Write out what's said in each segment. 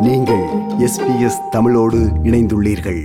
நீங்கள் எஸ்பிஎஸ் தமிழோடு இணைந்துள்ளீர்கள்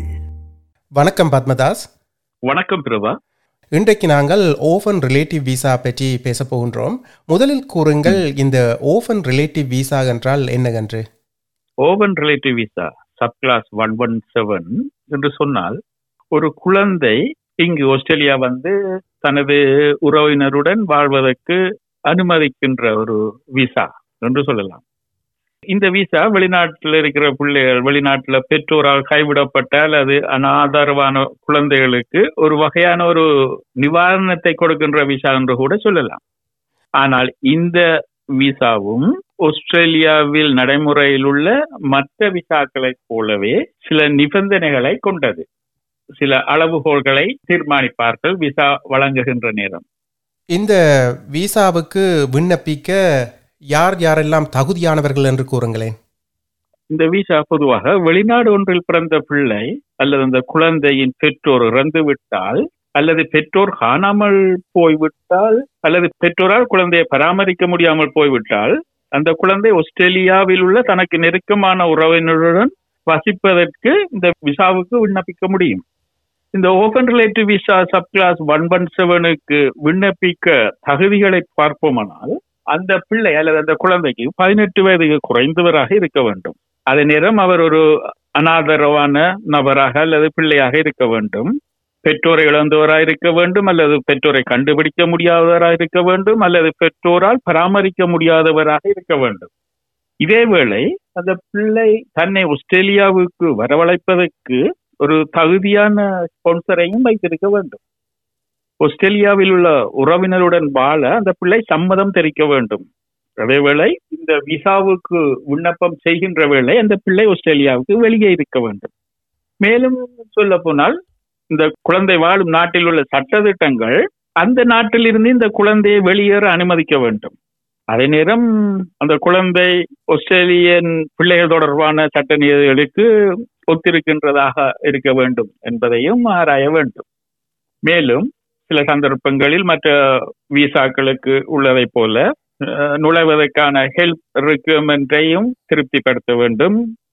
வணக்கம் பத்மதாஸ் வணக்கம் பிரபா இன்றைக்கு நாங்கள் ஓஃபன் ரிலேட்டிவ் விசா பற்றி பேச போகின்றோம் முதலில் கூறுங்கள் இந்த ஓஃபன் ரிலேட்டிவ் விசா என்றால் என்னவென்று open relative visa subclass one one seven என்று சொன்னால் ஒரு குழந்தை இங்கு ஆஸ்திரேலியா வந்து தனது உறவினருடன் வாழ்வதற்கு அனுமதிக்கின்ற ஒரு விசா என்று சொல்லலாம் இந்த விசா வெளிநாட்டில் இருக்கிற பிள்ளைகள் வெளிநாட்டில் பெற்றோரால் கைவிடப்பட்ட அல்லது அனாதரவான குழந்தைகளுக்கு ஒரு வகையான ஒரு நிவாரணத்தை கொடுக்கின்ற விசா என்று கூட சொல்லலாம் ஆனால் இந்த விசாவும் ஆஸ்திரேலியாவில் நடைமுறையில் உள்ள மற்ற விசாக்களைப் போலவே சில நிபந்தனைகளை கொண்டது சில அளவுகோல்களை தீர்மானிப்பார்கள் விசா வழங்குகின்ற நேரம் இந்த விசாவுக்கு விண்ணப்பிக்க யார் யாரெல்லாம் தகுதியானவர்கள் என்று கூறுங்களேன் இந்த விசா பொதுவாக வெளிநாடு ஒன்றில் பிறந்த பிள்ளை அல்லது அந்த குழந்தையின் பெற்றோர் இறந்து விட்டால் அல்லது பெற்றோர் காணாமல் போய்விட்டால் அல்லது பெற்றோரால் குழந்தையை பராமரிக்க முடியாமல் போய்விட்டால் அந்த குழந்தை ஆஸ்திரேலியாவில் உள்ள தனக்கு நெருக்கமான உறவினருடன் வசிப்பதற்கு இந்த விசாவுக்கு விண்ணப்பிக்க முடியும் இந்த open relative visa subclass one one செவனுக்கு விண்ணப்பிக்க தகுதிகளை பார்ப்போமானால் அந்த பிள்ளை அல்லது அந்த குழந்தைக்கு பதினெட்டு வயதுக்கு குறைந்தவராக இருக்க வேண்டும் அதே நேரம் அவர் ஒரு அனாதரவான நபராக அல்லது பிள்ளையாக இருக்க வேண்டும் பெற்றோரை இழந்தவராக இருக்க வேண்டும் அல்லது பெற்றோரை கண்டுபிடிக்க முடியாதவராக இருக்க வேண்டும் அல்லது பெற்றோரால் பராமரிக்க முடியாதவராக இருக்க வேண்டும் இதேவேளை அந்த பிள்ளை தன்னை ஆஸ்திரேலியாவுக்கு வரவழைப்பதற்கு ஒரு தகுதியான ஸ்பான்சரையும் வைத்திருக்க வேண்டும் ஆஸ்திரேலியாவில் உள்ள உறவினருடன் வாழ அந்த பிள்ளை சம்மதம் தெரிவிக்க வேண்டும் அதேவேளை இந்த விசாவுக்கு விண்ணப்பம் செய்கின்ற வேளை அந்த பிள்ளை ஆஸ்திரேலியாவுக்கு வெளியே இருக்க வேண்டும் மேலும் சொல்ல போனால் இந்த குழந்தை வாழும் நாட்டில் உள்ள சட்டத்திட்டங்கள் அந்த நாட்டிலிருந்து இந்த குழந்தையை வெளியேற அனுமதிக்க வேண்டும் அதே நேரம் அந்த குழந்தை ஆஸ்திரேலியன் பிள்ளைகள் தொடர்பான சட்ட நியதிகளுக்கு ஒத்திருக்கின்றதாக இருக்க வேண்டும் என்பதையும் ஆராய வேண்டும் மேலும் சில சந்தர்ப்பங்களில் மற்ற விசாக்களுக்கு உள்ளதை போல நுழைவதற்கான ஹெல்ப் ரெக்யூர்மெண்ட்டையும் திருப்திப்படுத்த வேண்டும்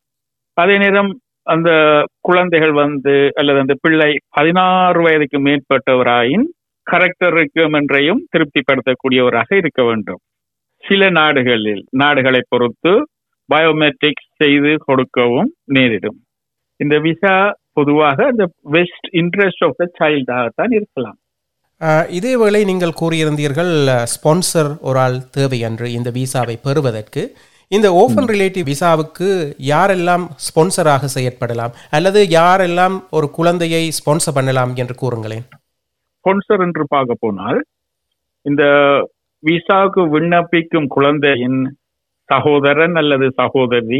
அதே நேரம் அந்த குழந்தைகள் வந்து அல்லது அந்த பிள்ளை பதினாறு வயதுக்கு மேற்பட்டவராயின் கரெக்டர் ரெக்யூர்மெண்ட்டையும் திருப்திப்படுத்தக்கூடியவராக இருக்க வேண்டும் சில நாடுகளில் நாடுகளை பொறுத்து பயோமெட்ரிக்ஸ் செய்து கொடுக்கவும் நேரிடும் இந்த விசா பொதுவாக இந்த பெஸ்ட் இன்ட்ரெஸ்ட் ஆஃப் த சைல்டாகத்தான் இருக்கலாம் இதேவேளை நீங்கள் கூறியிருந்தீர்கள் ஸ்பான்சர் ஒரு ஆள் தேவை என்று இந்த விசாவை பெறுவதற்கு இந்த ஓபன் ரிலேட்டிவ் விசாவுக்கு யாரெல்லாம் ஸ்பான்சராக செயற்படலாம் அல்லது யாரெல்லாம் ஒரு குழந்தையை ஸ்பான்சர் பண்ணலாம் என்று கூறுங்களேன் ஸ்பான்சர் என்று பார்க்க போனால் இந்த விசாவுக்கு விண்ணப்பிக்கும் குழந்தையின் சகோதரன் அல்லது சகோதரி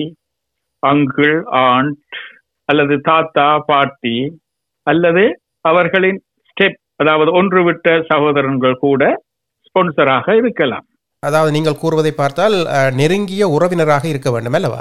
அங்கிள் ஆண்ட் அல்லது தாத்தா பாட்டி அல்லது அவர்களின் ஸ்டெப் அதாவது ஒன்று விட்ட சகோதரன்கள் கூட ஸ்பான்சராக இருக்கலாம் அதாவது நீங்கள் கூறுவதை பார்த்தால் நெருங்கிய உறவினராக இருக்க வேண்டும் அல்லவா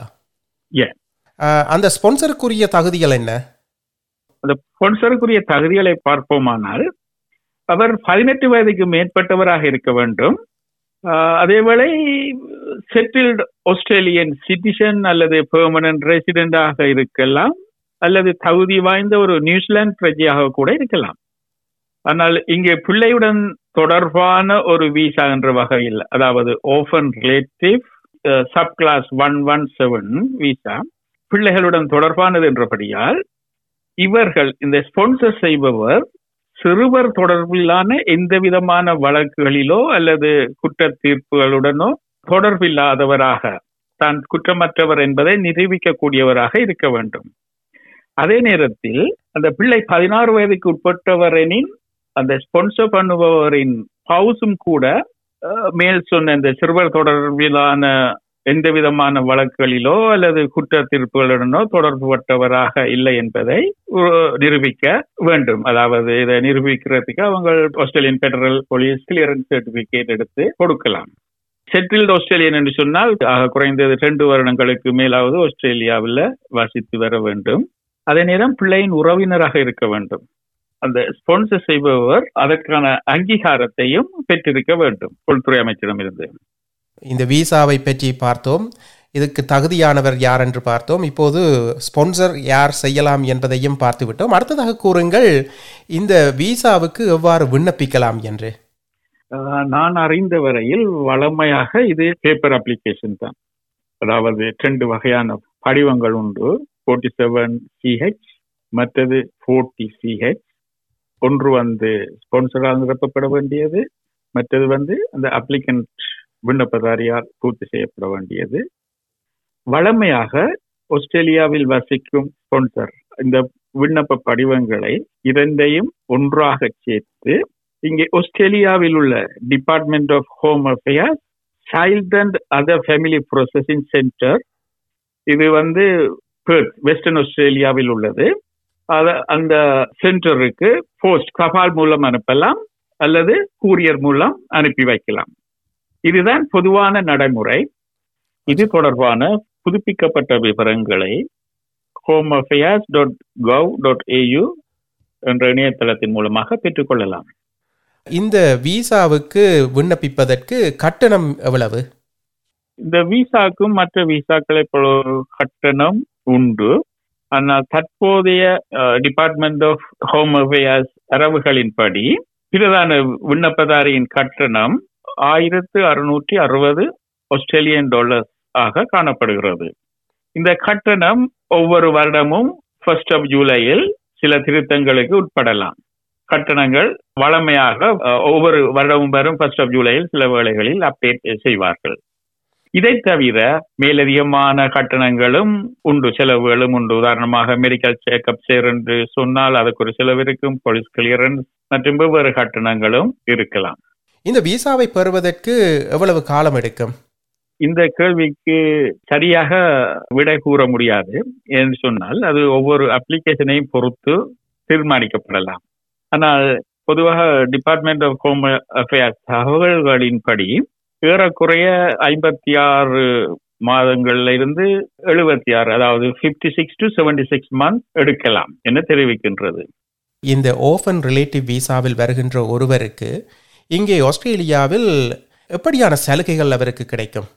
அந்த ஸ்பான்சருக்குரிய தகுதிகள் என்ன அந்த ஸ்பான்சருக்குரிய தகுதிகளை பார்ப்போமானால் அவர் பதினெட்டு வயதுக்கு மேற்பட்டவராக இருக்க வேண்டும் அதேவேளை செட்டில்டு ஆஸ்திரேலியன் சிட்டிசன் அல்லது பெர்மனன்ட் ரெசிடென்டாக இருக்கலாம் அல்லது தகுதி வாய்ந்த ஒரு நியூசிலாந்து பிரஜையாக கூட இருக்கலாம் ஆனால் இங்கே பிள்ளையுடன் தொடர்பான ஒரு விசா என்ற வகையில் அதாவது open relative subclass one one seven visa பிள்ளைகளுடன் தொடர்பானது என்றபடியால் இவர்கள் இந்த ஸ்பான்சர் செய்பவர் சிறுவர் தொடர்பிலான எந்த விதமான வழக்குகளிலோ அல்லது குற்ற தீர்ப்புகளுடனோ தொடர்பில்லாதவராக தான் குற்றமற்றவர் என்பதை நிரூபிக்கக்கூடியவராக இருக்க வேண்டும் அதே நேரத்தில் அந்த பிள்ளை பதினாறு வயதுக்கு உட்பட்டவரெனின் அந்த ஸ்பான்சர் பண்ணுபவரின் பவுசும் கூட மேல் சொன்ன இந்த சிறுவர் தொடர்பிலான எந்த விதமான வழக்குகளிலோ அல்லது குற்ற தீர்ப்புகளுடனோ தொடர்புபட்டவராக இல்லை என்பதை நிரூபிக்க வேண்டும் அதாவது இதை நிரூபிக்கிறதுக்கு அவங்க Australian federal police clearance certificate எடுத்து கொடுக்கலாம் செட்டில்டு ஆஸ்திரேலியன் என்று சொன்னால் குறைந்தது ரெண்டு வருடங்களுக்கு மேலாவது ஆஸ்திரேலியாவில் வசித்து வர வேண்டும் அதே நேரம் பிள்ளையின் உறவினராக இருக்க வேண்டும் அந்த ஸ்பான்சர் செய்பவர் அதற்கான அங்கீகாரத்தையும் பெற்றிருக்க வேண்டும் உள்துறை அமைச்சரிடமிருந்து இந்த விசாவை பற்றி பார்த்தோம் இதுக்கு தகுதியானவர் யார் என்று பார்த்தோம் இப்போது ஸ்பான்சர் யார் செய்யலாம் என்பதையும் பார்த்துவிட்டோம் அடுத்ததாக கூறுங்கள் இந்த விசாவுக்கு எவ்வாறு விண்ணப்பிக்கலாம் என்று ஆஹ் நான் அறிந்த வரையில் வழமையாக இது பேப்பர் அப்ளிகேஷன் தான் அதாவது ரெண்டு வகையான படிவங்கள் உண்டு ஃபோர்ட்டி செவன் சிஹெச் மற்றது ஃபோர்ட்டி சிஹெச் ஒன்று வந்து ஸ்பான்சரால் நிரப்பப்பட வேண்டியது மற்றது வந்து அந்த அப்ளிகன்ட் விண்ணப்பதாரியால் பூர்த்தி செய்யப்பட வேண்டியது வழமையாக ஆஸ்திரேலியாவில் வசிக்கும் ஸ்பான்சர் இந்த விண்ணப்ப படிவங்களை இரண்டையும் ஒன்றாக சேர்த்து இங்கே ஆஸ்திரேலியாவில் உள்ள department of home affairs child and other family processing centre இது வந்து பெர்த் வெஸ்டர்ன் ஆஸ்திரேலியாவில் உள்ளது அத அந்த சென்டருக்கு போஸ்ட் கபால் மூலம் அனுப்பலாம் அல்லது கூரியர் மூலம் அனுப்பி வைக்கலாம் இதுதான் பொதுவான நடைமுறை இது தொடர்பான புதுப்பிக்கப்பட்ட விவரங்களை home affairs dot gov dot A U என்ற இணையதளத்தின் மூலமாக பெற்றுக்கொள்ளலாம் இந்த விசாவுக்கு விண்ணப்பிப்பதற்கு கட்டணம் எவ்வளவு இந்த விசாக்கும் மற்ற விசாக்களை போல ஒரு கட்டணம் உண்டு ஆனால் தற்போதைய டிபார்ட்மெண்ட் ஆஃப் ஹோம் அஃபேர்ஸ் தரவுகளின்படி பிரதான விண்ணப்பதாரியின் கட்டணம் ஆயிரத்து அறுநூற்றி அறுபது ஆஸ்திரேலியன் டாலர்ஸ் ஆக காணப்படுகிறது இந்த கட்டணம் ஒவ்வொரு வருடமும் ஃபர்ஸ்ட் ஆஃப் ஜூலையில் சில திருத்தங்களுக்கு உட்படலாம் கட்டணங்கள் வழமையாக அஹ், ஒவ்வொரு வருடமும் வரும் ஃபர்ஸ்ட் ஆஃப் ஜூலையில் சில வேளைகளில் அப்டேட் செய்வார்கள் இதை தவிர மேலதிகமான கட்டணங்களும் உண்டு செலவுகளும் உண்டு உதாரணமாக மெடிக்கல் செக்அப் சேர் என்று சொன்னால் அதுக்கு ஒரு செலவு இருக்கும் போலீஸ் கிளியரன்ஸ் மற்றும் வெவ்வேறு கட்டணங்களும் இருக்கலாம் இந்த விசாவை பெறுவதற்கு எவ்வளவு காலம் எடுக்கும் இந்த கேள்விக்கு சரியாக விடை கூற முடியாது என்று சொன்னால் அது ஒவ்வொரு அப்ளிகேஷனையும் பொறுத்து தீர்மானிக்கப்படலாம் ஆனால் பொதுவாக டிபார்ட்மெண்ட் ஆஃப் ஹோம் அஃபேர்ஸ் தகவல்களின்படி ஏறக்குறைய ஐம்பத்தி ஆறு மாதங்கள்ல இருந்து எழுபத்தி ஆறு அதாவது fifty six to seventy six month எடுக்கலாம் என தெரிவிக்கின்றது இந்த ஓஃபன் ரிலேட்டிவ் விசாவில் வருகின்ற ஒருவருக்கு இங்கே ஆஸ்திரேலியாவில் எப்படியான சலுகைகள் அவருக்கு கிடைக்கும்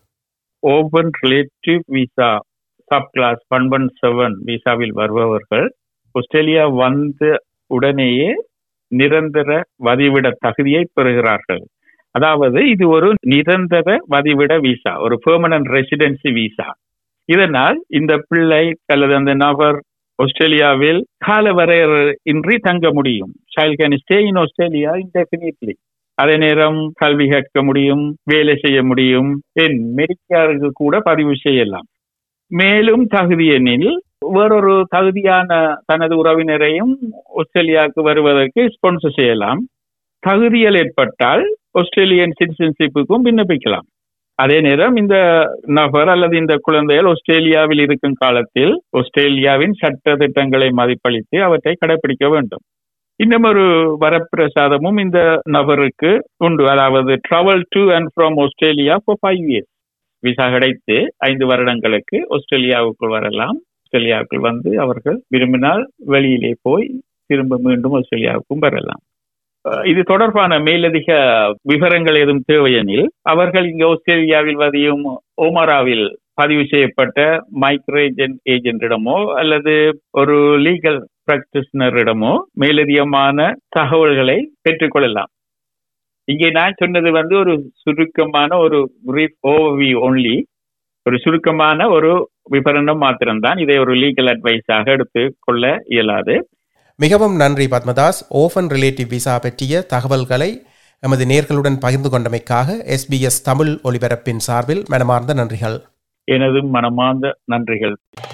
open relative visa subclass one one seven விசாவில் வருபவர்கள் ஆஸ்திரேலியா வந்த உடனேயே நிரந்தர வதிவிட தகுதியை பெறுகிறார்கள் அதாவது இது ஒரு நிரந்தர வதிவிட விசா ஒரு பெர்மனன்ட் ரெசிடென்சி விசா இதனால் இந்த பிள்ளை அல்லது அந்த நபர் ஆஸ்திரேலியாவில் கால வரையறை இன்றி தங்க முடியும் child can stay in Australia indefinitely அதே நேரம் கல்வி கற்க முடியும் வேலை செய்ய முடியும் என் மெடிக்காருக்கு கூட பதிவு செய்யலாம் மேலும் தகுதி எண்ணில் வேறொரு தகுதியான தனது உறவினரையும் ஆஸ்திரேலியாவுக்கு வருவதற்கு ஸ்பான்சர் செய்யலாம் தகுதிகள் ஏற்பட்டால் ஆஸ்திரேலியன் சிட்டிசன்ஷிப்புக்கும் விண்ணப்பிக்கலாம் அதே நேரம் இந்த நபர் அல்லது இந்த குழந்தைகள் ஆஸ்திரேலியாவில் இருக்கும் காலத்தில் ஆஸ்திரேலியாவின் சட்ட திட்டங்களை மதிப்பளித்து அவற்றை கடைபிடிக்க வேண்டும் இன்னும் ஒரு வரப்பிரசாதமும் இந்த நபருக்கு உண்டு அதாவது travel to and from Australia for five years visa கிடைத்து ஐந்து வருடங்களுக்கு ஆஸ்திரேலியாவுக்குள் வரலாம் ஆஸ்திரேலியாவுக்குள் வந்து அவர்கள் விரும்பினால் வெளியிலே போய் திரும்ப மீண்டும் ஆஸ்திரேலியாவுக்கும் வரலாம் அஹ் இது தொடர்பான மேலதிக விவரங்கள் எதுவும் தேவையெனில் அவர்கள் இங்கு ஆஸ்திரேலியாவில் வதியும் ஓமராவில் பதிவு செய்யப்பட்ட மைக்ரேஜன் ஏஜென்ட்டிடமோ அல்லது ஒரு லீகல் பிராக்டிஷனரிடமோ மேலதிகமான தகவல்களை பெற்றுக்கொள்ளலாம் இங்கே நான் சொன்னது வந்து ஒரு சுருக்கமான ஒரு brief overview only ஒரு சுருக்கமான ஒரு விவரணம் மாத்திரம்தான் இதை ஒரு லீகல் அட்வைஸாக எடுத்து கொள்ள இயலாது மிகவும் நன்றி பத்மதாஸ் ஓஃபன் ரிலேட்டிவ் விசா பற்றிய தகவல்களை எமது நேர்களுடன் பகிர்ந்து கொண்டமைக்காக எஸ்பிஎஸ் தமிழ் ஒலிபரப்பின் சார்பில் மனமார்ந்த நன்றிகள் எனது மனமார்ந்த நன்றிகள்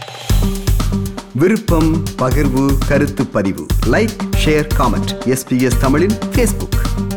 விருப்பம் பகிர்வு கருத்து பதிவு லைக் ஷேர் காமெண்ட் எஸ்பிஎஸ் தமிழின் ஃபேஸ்புக்